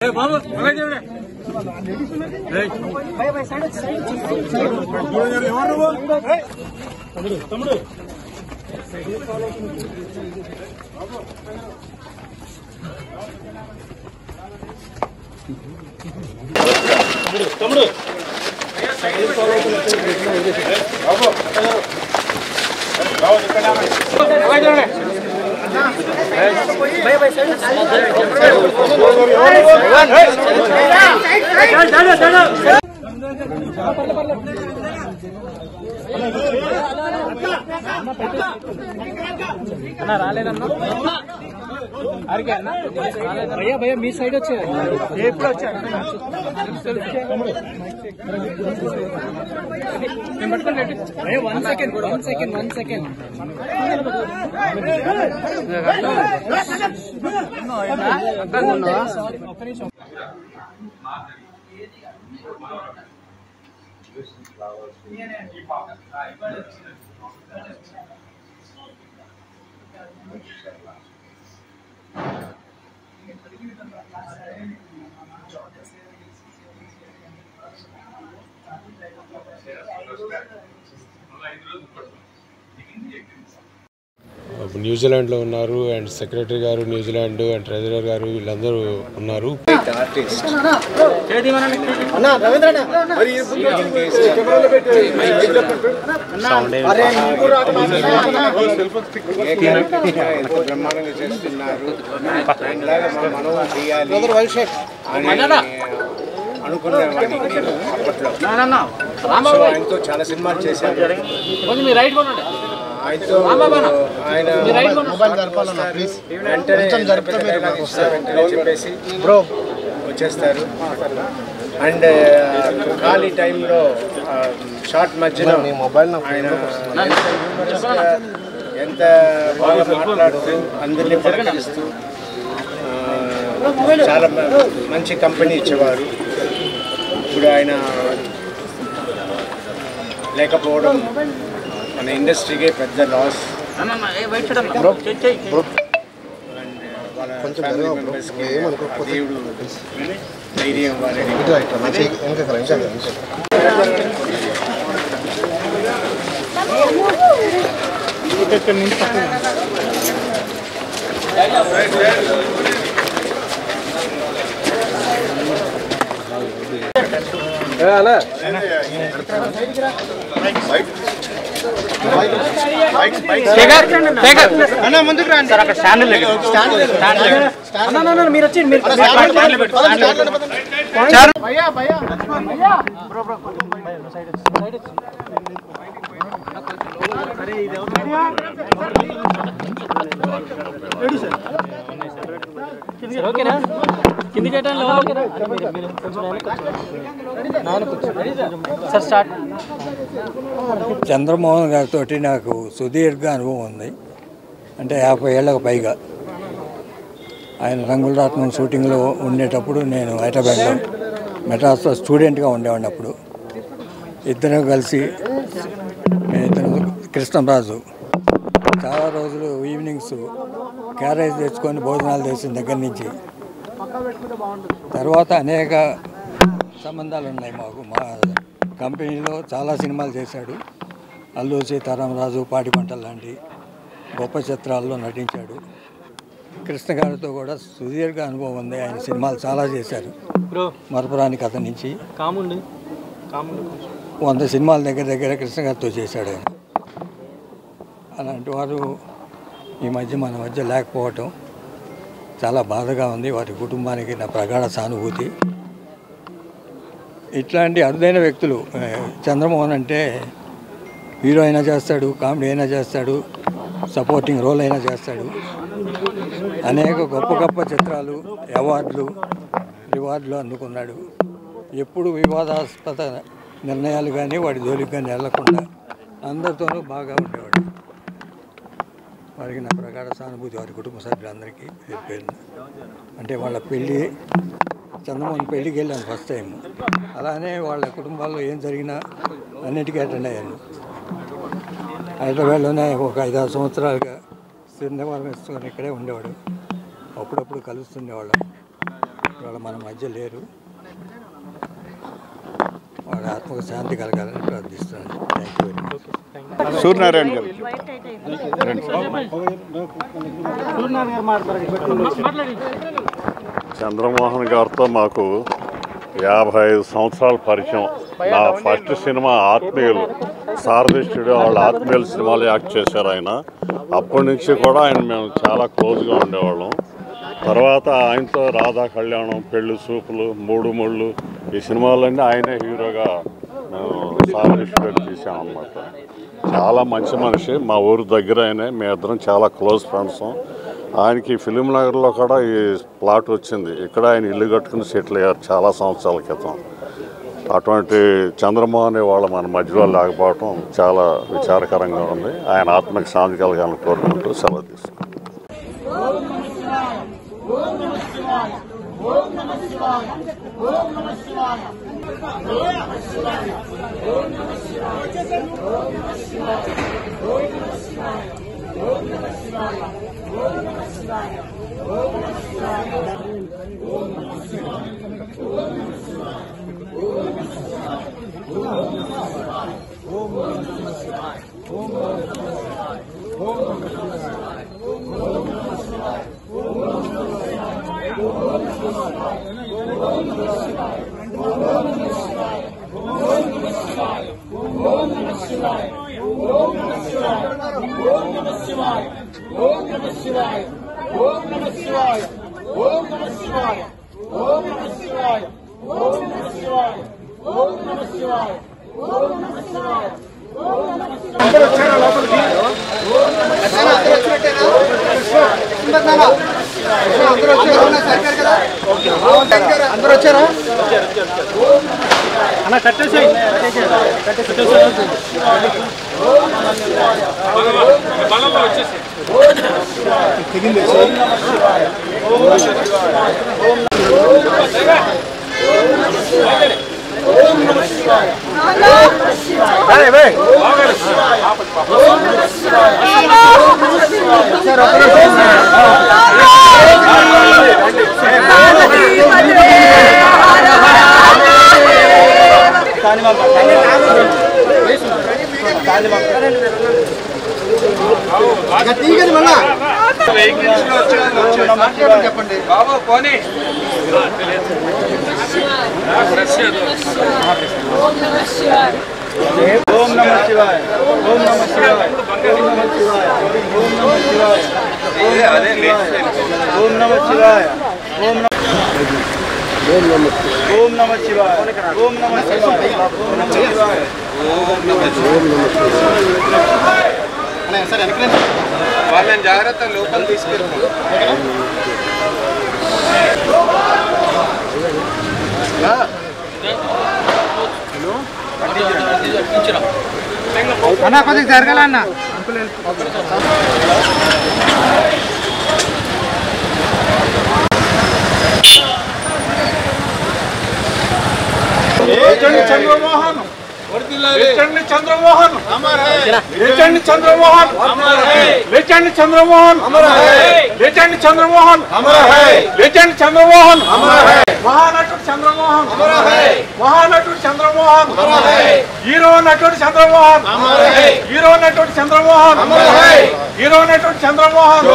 అన్న రాలేదన్నా అరికే అన్న భయ్యా భయ్యా మీ సైడ్ వచ్చారు ఎప్పుడు వచ్చారు నేను పట్టుకోండి భయ్యా one second one second one second ఒక్క నిమిషం న్యూజిలాండ్లో ఉన్నారు అండ్ సెక్రటరీ గారు న్యూజిలాండ్ అండ్ ట్రెజరర్ గారు వీళ్ళందరూ ఉన్నారు ఎంతో బ్రహ్మాండంగా చేస్తున్నారు ఇలాగా మా మనవం చేయాలి అని అనుకునే వాడిని నేను అప్పట్లో సో ఆయనతో చాలా సినిమాలు చేశాను కొంచెం మీ రైట్ కొనండి ఆయనతో ఆయన వెంటనే పెద్ద dialogue ఇస్తారు, వెంటనే చెప్పేసి వచ్చేస్తారు అండ్ ఖాళీ టైంలో షార్ట్ మధ్యలో ఆయన ఎంత humorous గా, ఎంత బాగా మాట్లాడుతూ అందరినీ పలకరిస్తూ ఆ, చాలా మ- మంచి కంపెనీ ఇచ్చేవారు ఇప్పుడు ఆయన లేకపోవడం మన ఇండస్ట్రీకే పెద్ద లాస్ అండ్ వాళ్ళ ఫ్యామిలీ మెంబర్స్కి దేవుడు ధైర్యం ఇవ్వాలని అన్న ముందుకు రండి సార్ అక్కడ స్టాండ్ లేదు అన్న అన్న, అన్న మీరు వచ్చి మీరు భయ్యా భయ్యా bro bro side side sir ఓకేనా కిందికి వెళ్ళాలి ఓకేనా మీరు మీరు కొంచెం వెనక్కి వచ్చేయండి. నాన్నకు వచ్చేయండి. సార్ స్టార్ట్ చంద్రమోహన్ గారితో నాకు సుదీర్ఘ అనుభవం ఉంది అంటే యాభై ఏళ్ళకు పైగా ఆయన రంగుల రత్నం షూటింగ్లో ఉండేటప్పుడు నేను హైదరాబాద్లో మెడ్రాస్లో స్టూడెంట్గా ఉండేవాడిని అప్పుడు ఇద్దరం కలిసి ఇద్దరు కృష్ణరాజు చాలా రోజులు ఈవినింగ్స్ క్యారేజ్ తెచ్చుకొని భోజనాలు చేసిన దగ్గర నుంచి తర్వాత అనేక సంబంధాలు ఉన్నాయి మాకు మా కంపెనీలో చాలా సినిమాలు చేశాడు అల్లు సీతారామరాజు పాడి పంటలు లాంటి గొప్ప చిత్రాల్లో నటించాడు కృష్ణ గారితో కూడా సుదీర్ఘ అనుభవం ఉంది ఆయన సినిమాలు చాలా చేశారు బ్రో మరపురాని కథ నుంచి కాముండి కాముండి వంద సినిమాల దగ్గర దగ్గర కృష్ణ గారితో చేశాడు ఆయన అలాంటి వారు ఈ మధ్య మన మధ్య లేకపోవటం చాలా బాధగా ఉంది వారి కుటుంబానికి నా ప్రగాఢ సానుభూతి ఇట్లాంటి అరుదైన వ్యక్తులు ఏ, చంద్రమోహన్ అంటే హీరో అయినా చేస్తాడు కామెడీ అయినా చేస్తాడు సపోర్టింగ్ రోల్ అయినా చేస్తాడు అనేక గొప్ప గొప్ప చిత్రాలు అవార్డులు రివార్డులు అందుకున్నాడు ఎప్పుడు వివాదాస్పద నిర్ణయాలు కానీ వాడి జోలికి కానీ వెళ్ళకుండా అందరితోనూ బాగా ఉండేవాడు వారికి నా ప్రగాఢ సానుభూతి వారి కుటుంబ సభ్యులందరికీ పేరు అంటే వాళ్ళ పెళ్ళి చంద్రమోహన్ పెళ్ళికి వెళ్ళాను ఫస్ట్ టైం అలానే వాళ్ళ కుటుంబాల్లో ఏం జరిగినా అన్నిటికీ అటెండ్ అయ్యాను హైదరాబాద్లోనే ఒక ఐదారు సంవత్సరాలుగా శ్రీనివారం వేసుకొని ఇక్కడే ఉండేవాడు అప్పుడప్పుడు కలుస్తుండేవాళ్ళం వాళ్ళ మన మధ్య లేరు వాళ్ళ ఆత్మకు శాంతి కలగాలని ప్రార్థిస్తున్నాను thank you very much Suryanarayana గారు చంద్రమోహన్ గారితో మాకు యాభై ఐదు సంవత్సరాల పరిచయం నా ఫస్ట్ సినిమా ఆత్మీయులు సారథి స్టూడియో వాళ్ళ ఆత్మీయుల సినిమాలు యాక్ట్ చేశారు ఆయన అప్పటి నుంచి కూడా ఆయన మేము చాలా క్లోజ్గా ఉండేవాళ్ళం తర్వాత ఆయనతో రాధా కళ్యాణం పెళ్లి చూపులు మూడు ముళ్ళు ఈ సినిమాలన్నీ ఆయనే హీరోగా మేము సారథి స్టూడియో తీసామన్నమాట చాలా మంచి మనిషి మా ఊరు దగ్గర ఆయనే మేమిద్దరం చాలా క్లోజ్ ఫ్రెండ్స్ ఆయనకి ఫిలిం నగర్లో కూడా ఈ ప్లాట్ వచ్చింది ఇక్కడ ఆయన ఇల్లు కట్టుకుని సెటిల్ అయ్యారు చాలా సంవత్సరాల క్రితం అటువంటి చంద్రమోహన్ వాళ్ళ మన మధ్యలో లేకపోవడం చాలా విచారకరంగా ఉంది ఆయన ఆత్మకి శాంతి కలగాలని కోరుకుంటూ సెలవు తీసుకుంటాం అన్న కట్టేసాయి బాబు పోనీ ఓం నమ శివాయ ఓం నమ శివాయ ఓం నమ శివాయ ఓం నమ శివాయ ఓం నమ శివాయ ఓం నమ ఓం నమ శివాయ ఓం నమ శివాయ ఓం నమ శివాయ వాళ్ళని జాగ్రత్త లోపల తీసుకెళ్తాం అన్న కొద్దిగా జరగాల అన్న చంద్రమోహన్ లేచండి చంద్రమోహన్ లేచండి చంద్రమోహన్ లేచండి చంద్రమోహన్ లేచండి చంద్రమోహన్ లేచండి చంద్రమోహన్ మహానటుడు చంద్రమోహన్ మహానటుడు చంద్రమోహన్ హీరో నటుడు చంద్రమోహన్ హీరో నటుడు చంద్రమోహన్ హీరో నటుడు చంద్రమోహన్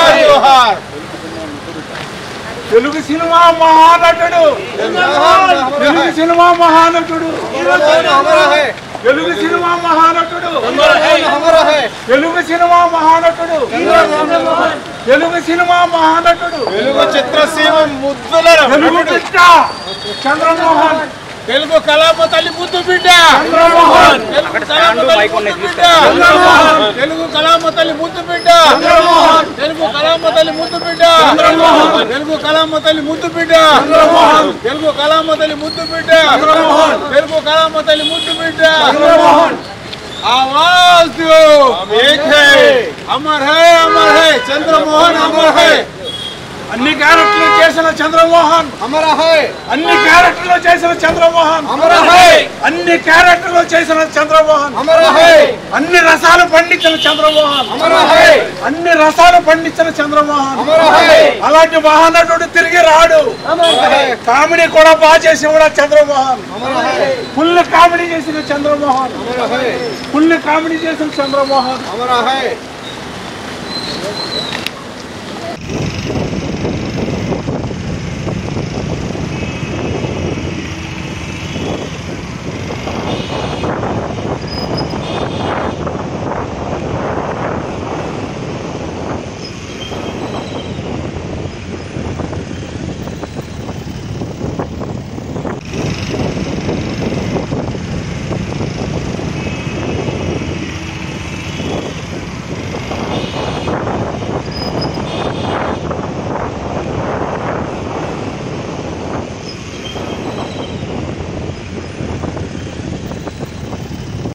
తెలుగు సినిమా మహానటుడు తెలుగు సినిమా మహానటుడు తెలుగు సినిమా మహానటుడు తెలుగు సినిమా మహానటుడు తెలుగు సినిమా మహానటుడు తెలుగు చిత్రసీమ ముద్దుల తెలుగు చిత్ర చంద్రమోహన్ తెలుగు కళామ తల్లి ముద్దు బిడ్డ చంద్రమోహన్ తెలుగు కళామ తల్లి ముద్దు బిడ్డ చంద్రమోహన్ తెలుగు కళామ తల్లి ముద్దు బిడ్డ చంద్రమోహన్ తెలుగు కళామ తల్లి ముద్దు బిడ్డ చంద్రమోహన్ తెలుగు కళామ తల్లి ముద్దు బిడ్డ చంద్రమోహన్ తెలుగు కళామ తల్లి ముద్దు బిడ్డ చంద్రమోహన్ తెలుగు కళామ తల్లి ముద్దు బిడ్డ చంద్రమోహన్ आवाज दो एक है अमर है अमर है चंद्रमोहन अमर है అన్ని క్యారెక్టర్లు చేసిన చంద్రమోహన్ అన్ని క్యారెక్టర్లు చేసిన చంద్రమోహన్ అన్ని క్యారెక్టర్లు చేసిన చంద్రమోహన్ అన్ని రసాలు పండించిన చంద్రమోహన్ అన్ని రసాలు పండించిన చంద్రమోహన్ అలాంటి మహానటుడు తిరిగి రాడు కామెడీ కూడా బాగా చేసి కూడా చంద్రమోహన్ ఫుల్ కామెడీ చేసిన చంద్రమోహన్ ఫుల్ కామెడీ చేసిన చంద్రమోహన్